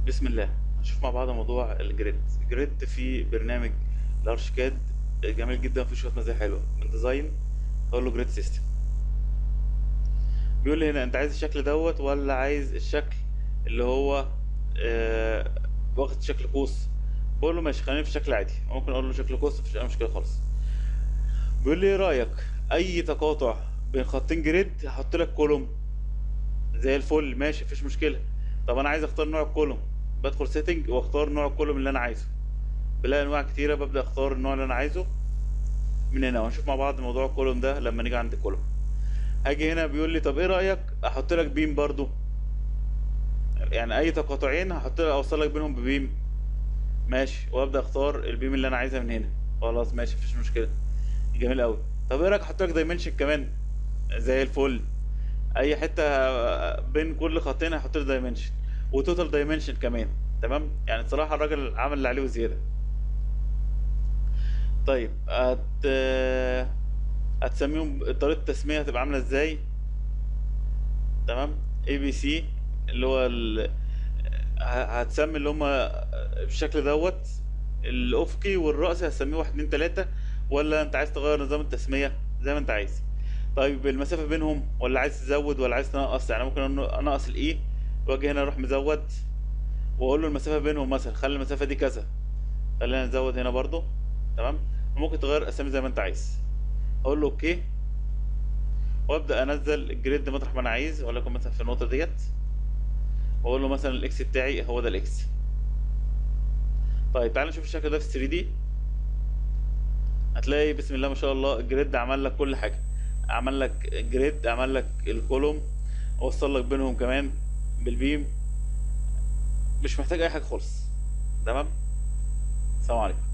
بسم الله هنشوف مع بعض موضوع الجريد الجريد في برنامج لارش كاد جميل جدا فيه شويه مزايا حلوه من ديزاين اقول له جريد سيستم بيقول لي هنا انت عايز الشكل دوت ولا عايز الشكل اللي هو آه واخد شكل قوس بقول له ماشي خلينا في الشكل عادي ممكن اقول له شكل قوس مفيش اي مشكله خالص بيقول لي ايه رايك اي تقاطع بين خطين جريد هحط لك كولوم زي الفل ماشي مفيش مشكله طب انا عايز اختار نوع الكولوم بدخل سيتنج واختار نوع الكولوم اللي انا عايزه بلاقي انواع كتيره ببدا اختار النوع اللي انا عايزه من هنا وهنشوف مع بعض موضوع الكولوم ده لما نيجي عند الكولوم هاجي هنا بيقول لي طب ايه رايك احط لك بيم برضو يعني اي تقاطعين هحط لك اوصل لك بينهم ببيم ماشي وابدا اختار البيم اللي انا عايزها من هنا خلاص ماشي مفيش مشكله جميل قوي طب ايه رايك احط لك دايمنشن كمان زي الفل اي حته بين كل خطين هحط له دايمنشن وتوتال دايمنشن كمان تمام يعني الصراحه الراجل عمل اللي عليه وزياده طيب هت هتسميهم طريقه التسميه هتبقى عامله ازاي تمام اي بي سي اللي هو ال... ه- هتسمي اللي هما بالشكل دوت الافقي والرأسي هتسميه واحد اتنين تلاتة ولا انت عايز تغير نظام التسمية زي ما انت عايز طيب المسافة بينهم ولا عايز تزود ولا عايز تنقص يعني ممكن أن- انقص الاي واجي هنا اروح مزود واقول له المسافة بينهم مثلا خلي المسافة دي كذا خلينا نزود هنا برضو تمام وممكن تغير اسامي زي ما انت عايز اقول له اوكي وابدا انزل الجريد مطرح ما انا عايز ولكن مثلا في النقطة ديت واقول له مثلا الاكس بتاعي هو ده الاكس طيب تعال نشوف الشكل ده في 3 دي هتلاقي بسم الله ما شاء الله الجريد عمل لك كل حاجه عمل لك جريد عمل لك الكولوم وصل لك بينهم كمان بالبيم مش محتاج اي حاجه خالص تمام السلام عليكم